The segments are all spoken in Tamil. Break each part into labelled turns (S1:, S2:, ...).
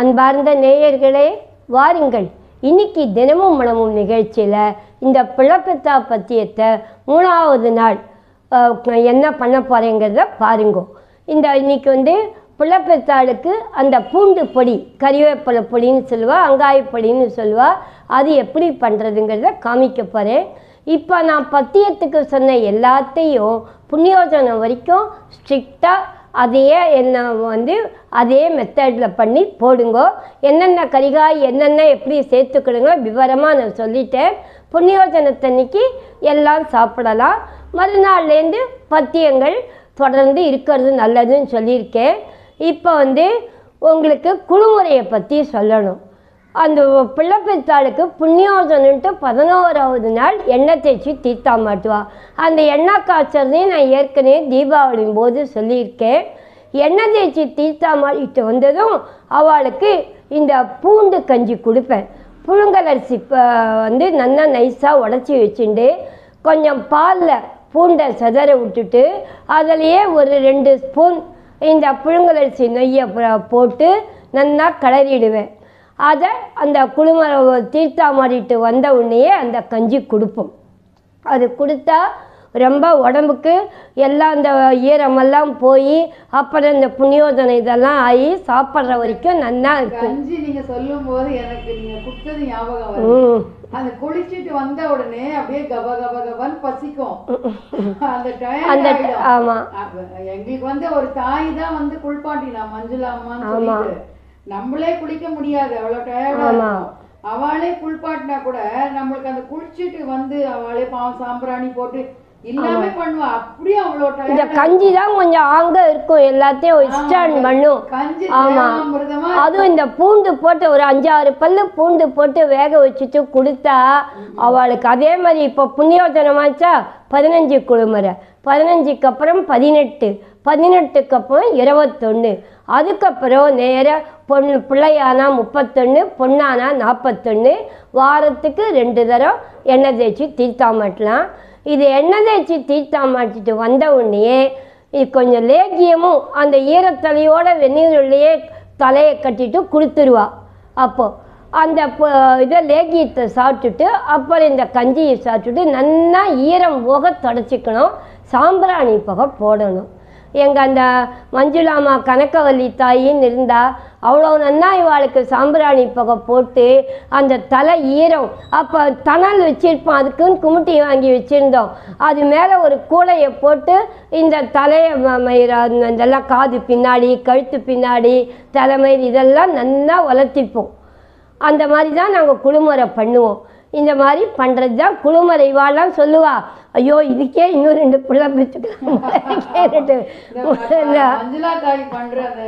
S1: அன்பார்ந்த நேயர்களே வாருங்கள் இன்னைக்கு தினமும் மனமும் நிகழ்ச்சியில் இந்த பிழப்பத்தா பத்தியத்தை மூணாவது நாள் அஹ், என்ன பண்ண போகிறேங்கிறத பாருங்க இந்த இன்னைக்கு வந்து பிழப்பத்தாளுக்கு அந்த பூண்டு பொடி கறிவேப்பிலை பொடின்னு சொல்லுவா வெங்காய பொடின்னு சொல்லுவா அது எப்படி பண்ணுறதுங்கிறத காமிக்க போகிறேன் இப்போ நான் பத்தியத்துக்கு சொன்ன எல்லாத்தையும் புண்ணியோஜனம் வரைக்கும் ஸ்ட்ரிக்டாக அதையே என்ன வந்து அதே மெத்தடில் பண்ணி போடுங்க என்னென்ன கரிகாய் என்னென்ன எப்படி சேர்த்துக்கிடுங்க விவரமாக நான் சொல்லிட்டேன் புண்ணியோஜனத்தன்னைக்கு எல்லாம் சாப்பிடலாம் மறுநாள்லேருந்து பத்தியங்கள் தொடர்ந்து இருக்கிறது நல்லதுன்னு சொல்லியிருக்கேன் இப்போ வந்து உங்களுக்கு குழுமுறையை பற்றி சொல்லணும் அந்த பிள்ளைப்பெத்தாளுக்கு புண்ணியோஜனன்ட்டு பதினோராவது நாள் எண்ணெய் தேய்ச்சி தீர்த்தா மாட்டுவா அந்த எண்ணெய் காய்ச்சறதையும் நான் ஏற்கனவே தீபாவளியும் போது சொல்லியிருக்கேன் எண்ணெய் தேய்ச்சி தீர்த்தா மாட்டிட்டு வந்ததும் அவளுக்கு இந்த பூண்டு கஞ்சி கொடுப்பேன் புழுங்கலரிசி ப- வந்து நல்லா நைஸாக உடச்சி வச்சுட்டு கொஞ்சம் பாலில் பூண்டை சிதற விட்டுட்டு அதுலேயே ஒரு ரெண்டு ஸ்பூன் இந்த புழுங்கலரிசி நெய்யை ப- போட்டு நல்லா கிளறிடுவேன் அதை அந்த குழும தீர்த்தா மாறிட்டு வந்த உடனேயே அந்த கஞ்சி கொடுப்போம் அது கொடுத்தா ரொம்ப உடம்புக்கு எல்லாம் அந்த ஈரமெல்லாம் போய் அப்புறம் இந்த புண்ணியோதனை இதெல்லாம் ஆகி சாப்பிட்ற வரைக்கும் நல்லா இருக்கும்
S2: கஞ்சி நீங்க சொல்லும் போது எனக்கு நீங்க குடுத்தது ஞாபகம் வருது
S1: ம்
S2: அந்த குளிச்சிட்டு வந்த உடனே அப்படியே கப கப கபன்னு பசிக்கும் அந்த டயம்
S1: அந்த
S2: ஆயிடும்.
S1: ஆமாம்
S2: அப்ப எங்களுக்கு வந்து ஒரு தாய் தான் வந்து குளிப்பாட்டினா மஞ்சுளா அம்மான்னு
S1: ஆமா.
S2: சொல்லிட்டு நம்மளே குளிக்க முடியாது அவ்வளவு டயர்டா
S1: ஆமா.
S2: இருக்கும் அவளே குளிப்பாட்டினா கூட நம்மளுக்கு அந்த குளிச்சிட்டு வந்து அவளே பாவம் சாம்பிராணி போட்டு எல்லாமே பண்ணுவா அப்படியே அவ்வளவு
S1: இந்த
S2: டயர்டா
S1: கஞ்சி தான் கொஞ்சம் ஆங்க இருக்கும் எல்லாத்தையும் ஸ்டாண்ட் பண்ணும்
S2: கஞ்சி
S1: ஆமா.
S2: தேவாமிர்தமா
S1: அதுவும் இந்த பூண்டு போட்டு ஒரு அஞ்சாறு பல்லு பூண்டு போட்டு வேக வச்சுட்டு கொடுத்தா அவளுக்கு அதே மாதிரி இப்போ புண்ணியோஜனமாச்சா பதினஞ்சு குழுமுறை பதினஞ்சுக்கு அப்புறம் பதினெட்டு பதினெட்டுக்கு அப்புறம் இருபத்தொன்று அதுக்கப்புறம் நேராக பொண்ணு பிள்ளையானா முப்பத்தொன்று பொண்ணானா நாற்பத்தொன்று வாரத்துக்கு ரெண்டு தரம் எண்ணெய் தேய்ச்சி தீர்த்தா மாட்டலாம் இது எண்ணெய் தேய்ச்சி தீர்த்தா மாட்டிட்டு வந்த உடனேயே இது கொஞ்சம் லேகியமும் அந்த ஈரத்தலையோட வெந்நீருள்ளேயே தலையை கட்டிட்டு கொடுத்துருவா அப்போ அந்த ப- இதை லேகியத்தை சாப்பிட்டுட்டு அப்புறம் இந்த கஞ்சியை சாப்பிட்டுட்டு நல்லா ஈரம் போக தொடச்சிக்கணும் சாம்பிராணி புகை போடணும் எங்கள் அந்த மஞ்சுளாமா கனகவல்லி தாயின்னு இருந்தா அவ்வளோ நன்னா இவாளுக்கு சாம்பிராணி புகை போட்டு அந்த தலை ஈரம் அப்போ தணல் வச்சிருப்போம் அதுக்குன்னு குமுட்டி வாங்கி வச்சுருந்தோம் அது மேலே ஒரு கூடையை போட்டு இந்த தலையை ம- மயிர அந்த இதெல்லாம் காது பின்னாடி கழுத்து பின்னாடி தலைமயிர் இதெல்லாம் நல்லா வளர்த்திப்போம் அந்த மாதிரி தான் நாங்கள் குழுமுறை பண்ணுவோம் இந்த மாதிரி பண்ணுறது தான் குழுமுறை இவாள்லாம் சொல்லுவா ஐயோ இதுக்கே இன்னும் ரெண்டு பிள்ளை பெற்றுக்கலாம்
S2: இந்த மஞ்சுளா தாய் பண்ற அந்த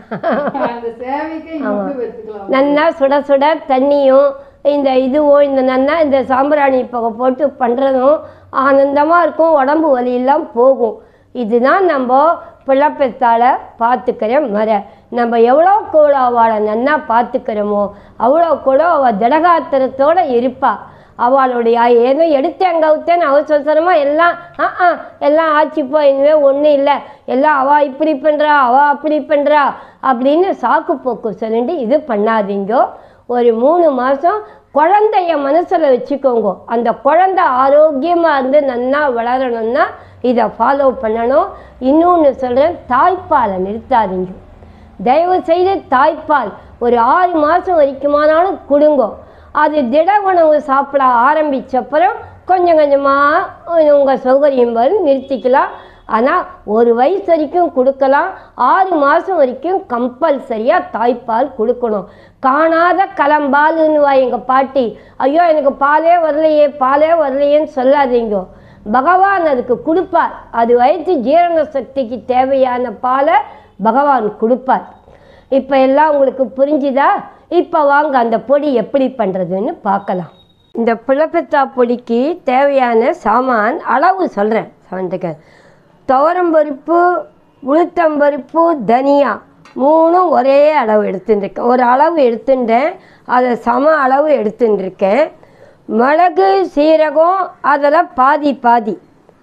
S2: அந்த சேவைக்கு இங்க வச்சுக்கலாம்
S1: நல்லா சுட சுட தண்ணியும் இந்த இதுவும் இந்த நன்னா இந்த சாம்பிராணி புகை போட்டு பண்ணுறதும் ஆனந்தமாக இருக்கும் உடம்பு வலியெல்லாம் போகும் இதுதான் நம்ம பிள்ளைப்பெத்தால பார்த்துக்கிற முறை நம்ம எவ்வளோ கூட அவளை நன்னா பார்த்துக்கிறோமோ அவ்வளோ கூட அவள் திடகாத்திரத்தோடு இருப்பா அவளுடைய ஏதோ எடுத்தேன் கவுத்தேன்னு அவசர அவசரமாக எல்லாம் ஆ ஆ எல்லாம் ஆச்சுப்போ இனிமேல் ஒன்றும் இல்லை எல்லாம் அவள் இப்படி பண்ணுறா அவள் அப்படி பண்ணுறா அப்படின்னு சாக்கு போக்கு சொல்லிட்டு இது பண்ணாதீங்கோ ஒரு மூணு மாதம் குழந்தைய மனசில் வச்சுக்கோங்க அந்த குழந்தை ஆரோக்கியமாக இருந்து நல்லா வளரணும்னா இதை ஃபாலோ பண்ணணும் இன்னொன்று சொல்கிறேன் தாய்ப்பாலை நிறுத்தாதீங்க தயவு செய்து தாய்ப்பால் ஒரு ஆறு மாதம் வரைக்குமானாலும் கொடுங்க அது திட உணவு சாப்பிட ஆரம்பிச்சப்புறம் கொஞ்சம் கொஞ்சமாக உங்கள் சௌகரியம் வரும் நிறுத்திக்கலாம் ஆனால் ஒரு வயசு வரைக்கும் கொடுக்கலாம் ஆறு மாதம் வரைக்கும் கம்பல்சரியாக தாய்ப்பால் கொடுக்கணும் காணாத களம்பாலுன்னுவா எங்கள் பாட்டி ஐயோ எனக்கு பாலே வரலையே பாலே வரலையேன்னு சொல்லாதீங்க பகவான் அதுக்கு கொடுப்பார் அது வயிற்று ஜீரண சக்திக்கு தேவையான பாலை பகவான் கொடுப்பார் இப்போ எல்லாம் உங்களுக்கு புரிஞ்சுதா இப்போ வாங்க அந்த பொடி எப்படி பண்ணுறதுன்னு பார்க்கலாம் இந்த பிளப்பத்தா பொடிக்கு தேவையான சாமான் அளவு சொல்கிறேன் சவந்துக்க துவரம்பருப்பு உளுத்தம்பருப்பு தனியா மூணும் ஒரே அளவு எடுத்துட்டுருக்கேன் ஒரு அளவு எடுத்துட்டேன் அதை சம அளவு எடுத்துட்டுருக்கேன் மிளகு சீரகம் அதில் பாதி பாதி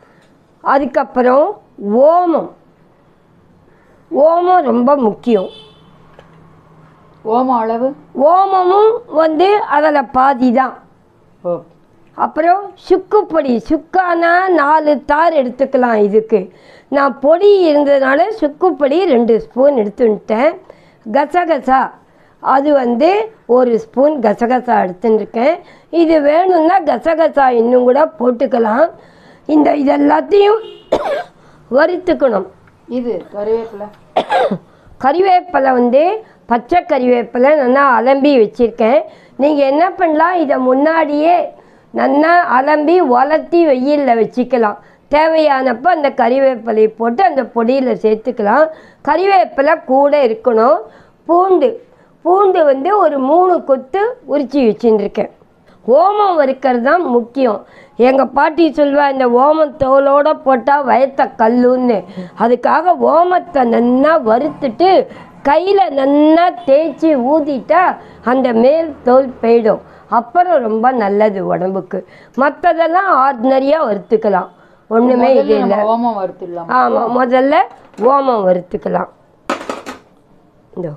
S1: அதுக்கப்புறம் ஓமம் ஓமம் ரொம்ப முக்கியம்
S2: ஓமம் அளவு
S1: ஓமமும் வந்து அதில் பாதி தான்
S2: ஓகே
S1: அப்புறம் சுக்குப்பொடி சுக்கானா நாலு தார் எடுத்துக்கலாம் இதுக்கு நான் பொடி இருந்ததுனால சுக்குப்பொடி ரெண்டு ஸ்பூன் எடுத்துட்டேன் கசகசா அது வந்து ஒரு ஸ்பூன் கசகசா எடுத்துட்டுருக்கேன் இது வேணும்னா கசகசா இன்னும் கூட போட்டுக்கலாம் இந்த இது எல்லாத்தையும் வறுத்துக்கணும்
S2: இது கருவேப்பிலை
S1: கறிவேப்பிலை வந்து பச்சை கறிவேப்பிலை நல்லா அலம்பி வச்சுருக்கேன் நீங்கள் என்ன பண்ணலாம் இதை முன்னாடியே நல்லா அலம்பி உலர்த்தி வெயிலில் வச்சுக்கலாம் தேவையானப்போ அந்த கறிவேப்பிலையை போட்டு அந்த பொடியில் சேர்த்துக்கலாம் கறிவேப்பிலை கூட இருக்கணும் பூண்டு பூண்டு வந்து ஒரு மூணு கொத்து உரிச்சு வச்சுருக்கேன் ஓமம் வறுக்கிறது தான் முக்கியம் எங்கள் பாட்டி சொல்வா இந்த ஓமம் தோலோட போட்டால் வயத்த கல்லுன்னு அதுக்காக ஓமத்தை நல்லா வறுத்துட்டு கையில் நல்லா தேய்ச்சி ஊதிட்டா அந்த மேல் தோல் போயிடும் அப்புறம் ரொம்ப நல்லது உடம்புக்கு மற்றதெல்லாம் ஆர்டினரியாக வறுத்துக்கலாம் ஒன்றுமே இது
S2: முதல்ல
S1: இல்லை
S2: நம்ம ஓமம் வறுத்துடலாம்
S1: ஆமாம் முதல்ல ஓமம் வறுத்துக்கலாம் இதோ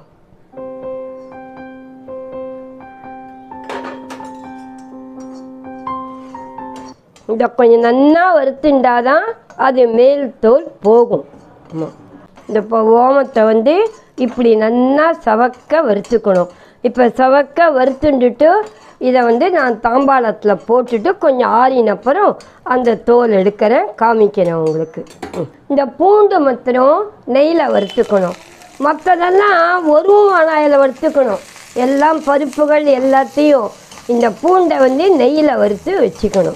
S1: இதை கொஞ்சம் நன்னா வறுத்துண்டாதான் அது மேல் தோல் போகும் ஆமாம் இந்த இப்போ ஓமத்தை வந்து இப்படி நன்னா சவக்க வறுத்துக்கணும் இப்போ சவக்க வறுத்துண்டுட்டு இதை வந்து நான் தாம்பாளத்தில் போட்டுட்டு கொஞ்சம் ஆறினப்புறம் அந்த தோல் எடுக்கிறேன் காமிக்கிறேன் உங்களுக்கு ம். இந்த பூண்டு மாத்திரம் நெய்யில் வறுத்துக்கணும் மற்றதெல்லாம் ஒரு வானாயில் வறுத்துக்கணும் எல்லாம் பருப்புகள் எல்லாத்தையும் இந்த பூண்டை வந்து நெய்யில் வறுத்து வச்சுக்கணும்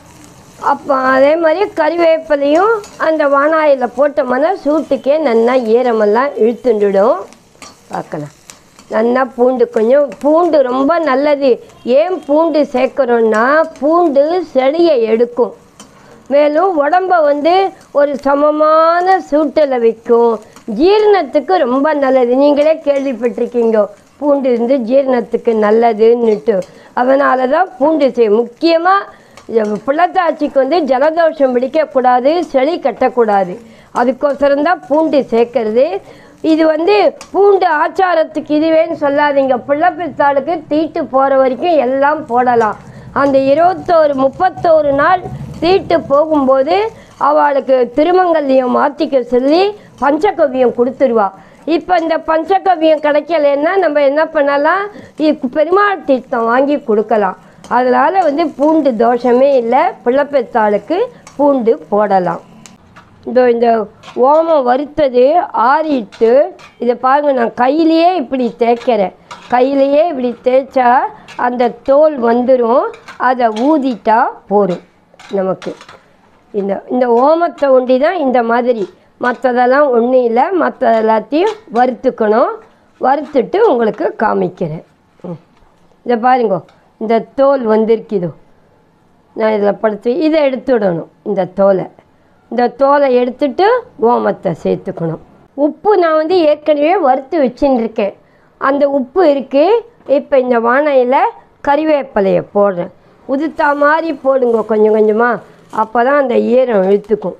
S1: அப்போ அதே மாதிரி கறிவேப்பிலையும் அந்த வானாயில் போட்டோம்னா சூட்டுக்கே நல்லா ஈரமெல்லாம் இழுத்துண்டுடும் பார்க்கலாம் நல்லா பூண்டு கொஞ்சம் பூண்டு ரொம்ப நல்லது ஏன் பூண்டு சேர்க்குறோன்னா பூண்டு செடியை எடுக்கும் மேலும் உடம்ப வந்து ஒரு சமமான சூட்டில் வைக்கும் ஜீரணத்துக்கு ரொம்ப நல்லது நீங்களே கேள்விப்பட்டிருக்கீங்க பூண்டு இருந்து ஜீரணத்துக்கு நல்லதுன்னுட்டு அதனால தான் பூண்டு செய் முக்கியமாக பிள்ளத்தாச்சிக்கு வந்து ஜலதோஷம் பிடிக்கக்கூடாது செளி கட்டக்கூடாது அதுக்கோசரம் தான் பூண்டு சேர்க்கறது இது வந்து பூண்டு ஆச்சாரத்துக்கு இதுவேன்னு சொல்லாதீங்க பிள்ளைப்பித்தாளுக்கு தீட்டு போகிற வரைக்கும் எல்லாம் போடலாம் அந்த இருபத்தோரு முப்பத்தோரு நாள் தீட்டு போகும்போது அவளுக்கு திருமங்கல்யம் மாற்றிக்க சொல்லி பஞ்சகவியம் கொடுத்துருவா இப்போ இந்த பஞ்சகவியம் கிடைக்கலன்னா நம்ம என்ன பண்ணலாம் இ- பெருமாள் தீர்த்தம் வாங்கி கொடுக்கலாம் அதனால் வந்து பூண்டு தோஷமே இல்லை பிள்ளைப்பெத்தாளுக்கு பூண்டு போடலாம் இந்த இந்த ஓமம் வறுத்தது ஆறிட்டு இதை பாருங்க நான் கையிலேயே இப்படி தேய்க்கிறேன் கையிலேயே இப்படி தேய்ச்சா அந்த தோல் வந்துடும் அதை ஊதிட்டா போதும் நமக்கு இந்த இந்த ஓமத்தை ஒண்டி தான் இந்த மாதிரி மற்றதெல்லாம் ஒன்றும் இல்லை மற்ற எல்லாத்தையும் வறுத்துக்கணும் வறுத்துட்டு உங்களுக்கு காமிக்கிறேன் ம். இதை பாருங்க இந்த தோல் வந்திருக்குதோ நான் இதில் படுத்து இதை எடுத்துடணும் இந்த தோலை இந்த தோலை எடுத்துட்டு ஓமத்தை சேர்த்துக்கணும் உப்பு நான் வந்து ஏற்கனவே வறுத்து வச்சுன்னு இருக்கேன் அந்த உப்பு இருக்குது இப்போ இந்த வானையில் கறிவேப்பிலையை போடுறேன் உதுத்தா மாதிரி போடுங்க கொஞ்சம் கொஞ்சமாக அப்போ தான் அந்த ஈரம் இழுத்துக்கும்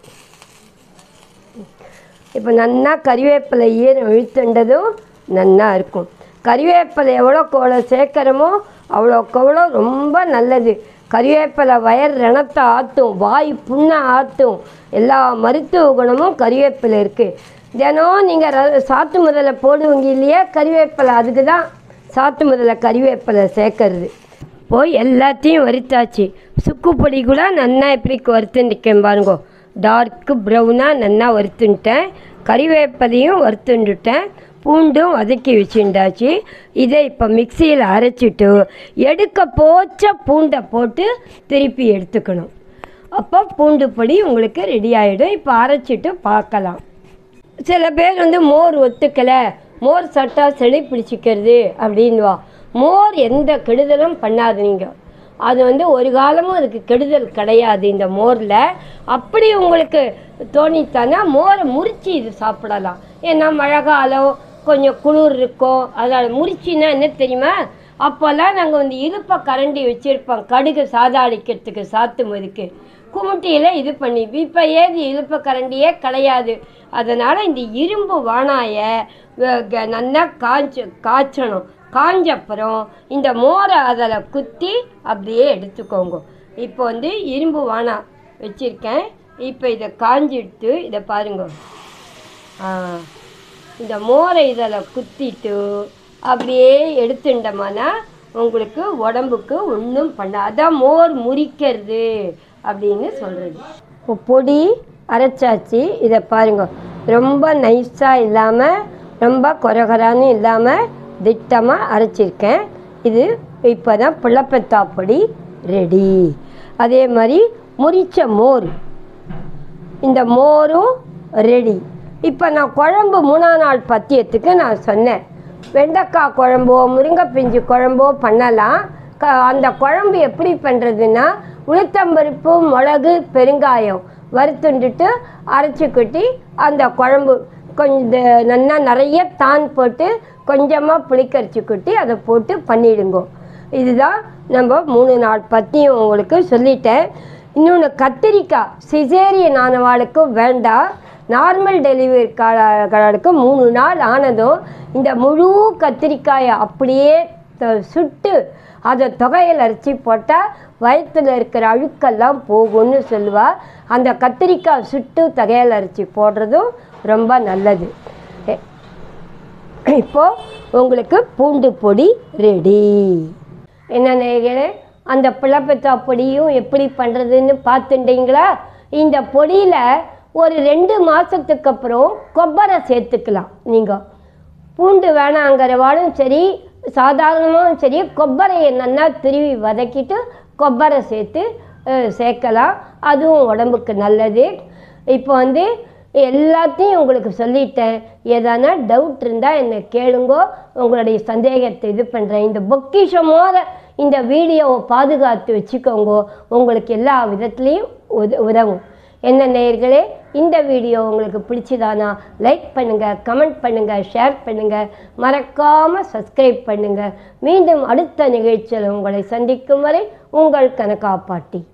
S1: இப்போ நன்னா கறிவேப்பிலை ஈரம் இழுத்துண்டதும் நன்னா இருக்கும் கறிவேப்பிலை எவ்வளோக்கு எவ்வளோ சேர்க்குறோமோ அவ்வளோக்கு அவ்வளோ ரொம்ப நல்லது கறிவேப்பிலை வயர் ரணத்தை ஆற்றும் வாய் புண்ணை ஆற்றும் எல்லா மருத்துவ குணமும் கறிவேப்பிலை இருக்குது தினம் நீங்கள் சாத்து முதல்ல போடுவீங்க இல்லையா கறிவேப்பிலை அதுக்கு தான் சாத்து முதல்ல கறிவேப்பிலை சேர்க்கறது போய் எல்லாத்தையும் வறுத்தாச்சு சுக்குப்பொடி கூட நன்னா இப்படி வறுத்து நிற்கேன் பாருங்கோ டார்க் ப்ரௌனாக நன்னா வறுத்துன்ட்டேன் கறிவேப்பிலையும் வறுத்துண்டுட்டேன் பூண்டும் வதக்கி வச்சுட்டாச்சு இதை இப்போ மிக்சியில் அரைச்சிட்டு எடுக்க போச்ச பூண்டை போட்டு திருப்பி எடுத்துக்கணும் அப்போ பூண்டு பொடி உங்களுக்கு ரெடி ஆகிடும் இப்போ அரைச்சிட்டு பார்க்கலாம் சில பேர் வந்து மோர் ஒத்துக்கலை மோர் சட்டா செடி பிடிச்சிக்கிறது அப்படின்வா மோர் எந்த கெடுதலும் பண்ணாது நீங்கள் அது வந்து ஒரு காலமும் அதுக்கு கெடுதல் கிடையாது இந்த மோரில் அப்படி உங்களுக்கு தோணித்தானா மோரை முறிச்சு இது சாப்பிடலாம் ஏன்னா மழை காலம் கொஞ்சம் குளிர் இருக்கும் அதனால் முறிச்சின்னா என்ன தெரியுமா அப்போல்லாம் நாங்கள் வந்து இழுப்ப கரண்டி வச்சுருப்போம் கடுகு சாதாளிக்கிறதுக்கு சாத்து மதுக்கு குமுட்டியில் இது பண்ணி இப்போ ஏது இழுப்ப கரண்டியே கிடையாது அதனால் இந்த இரும்பு வானாயை வ- க- நல்லா காய்ச்ச காய்ச்சணும் காஞ்சப்புறம் இந்த மோரை அதில் குத்தி அப்படியே எடுத்துக்கோங்க இப்போ வந்து இரும்பு வானா வச்சுருக்கேன் இப்போ இதை காஞ்சிடுத்து இதை பாருங்க ஆ, இந்த மோரை இதில் குத்திட்டு அப்படியே எடுத்துட்டோம்னா உங்களுக்கு உடம்புக்கு ஒன்றும் பண்ண அதான் மோர் முறிக்கிறது அப்படின்னு சொல்கிறது இப்போ பொடி அரைச்சாச்சு இதை பாருங்க ரொம்ப நைஸாக இல்லாமல் ரொம்ப கொரகரான்னு இல்லாமல் திட்டமாக அரைச்சிருக்கேன் இது இப்போ தான் புள்ளப்பத்தா பொடி ரெடி அதே மாதிரி முறிச்ச மோர் இந்த மோரும் ரெடி இப்போ நான் குழம்பு மூணாம் நாள் பத்தியத்துக்கு நான் சொன்னேன் வெண்டைக்காய் குழம்போ முருங்கை பிஞ்சு குழம்போ பண்ணலாம் க அந்த குழம்பு எப்படி பண்ணுறதுன்னா உளுத்தம்பருப்பு மிளகு பெருங்காயம் வறுத்துண்டுட்டு அரைச்சி கொட்டி அந்த குழம்பு கொஞ்சம் நல்லா நிறைய தான் போட்டு கொஞ்சமாக புளிக்கரைச்சி கொட்டி அதை போட்டு பண்ணிடுங்கோ இதுதான் நம்ம மூணு நாள் பற்றியும் உங்களுக்கு சொல்லிட்டேன் இன்னொன்று கத்திரிக்காய் சிசேரியன் ஆனவாளுக்கு வேண்டாம் நார்மல் டெலிவரி காலங்களுக்கு மூணு நாள் ஆனதும் இந்த முழு கத்திரிக்காயை அப்படியே த- சுட்டு அதை தொகையில் அரைச்சி போட்டால் வயிற்றில் இருக்கிற அழுக்கெல்லாம் போகும்னு சொல்லுவா அந்த கத்திரிக்காய் சுட்டு தொகையில் அரைச்சி போடுறதும் ரொம்ப நல்லது எ- இப்போ உங்களுக்கு பூண்டு பொடி ரெடி என்ன நேயர்களே அந்த பிளப்பத்தா பொடியும் எப்படி பண்ணுறதுன்னு பார்த்துட்டீங்களா இந்த பொடியில் ஒரு ரெண்டு மாதத்துக்கு அப்புறம் கொப்பரை சேர்த்துக்கலாம் நீங்கள் பூண்டு வேணாங்கிறவாலும் சரி சாதாரணமாகவும் சரி கொப்பரையை நல்லா திருவி வதக்கிட்டு கொப்பரை சேர்த்து அஹ், சேர்க்கலாம் அதுவும் உடம்புக்கு நல்லது இப்போ வந்து எல்லாத்தையும் உங்களுக்கு சொல்லிட்டேன் எதனா டவுட் இருந்தால் என்னை கேளுங்கோ உங்களுடைய சந்தேகத்தை இது பண்ணுறேன் இந்த பொக்கிஷமோத இந்த வீடியோவை பாதுகாத்து வச்சுக்கோங்க உங்களுக்கு எல்லா விதத்துலேயும் உத உதவும் என்ன நேயர்களே இந்த வீடியோ உங்களுக்கு பிடிச்சதானா லைக் பண்ணுங்கள் கமெண்ட் பண்ணுங்கள் ஷேர் பண்ணுங்கள் மறக்காமல் சப்ஸ்கிரைப் பண்ணுங்கள் மீண்டும் அடுத்த நிகழ்ச்சியில் உங்களை சந்திக்கும் வரை உங்கள் கனகா பாட்டி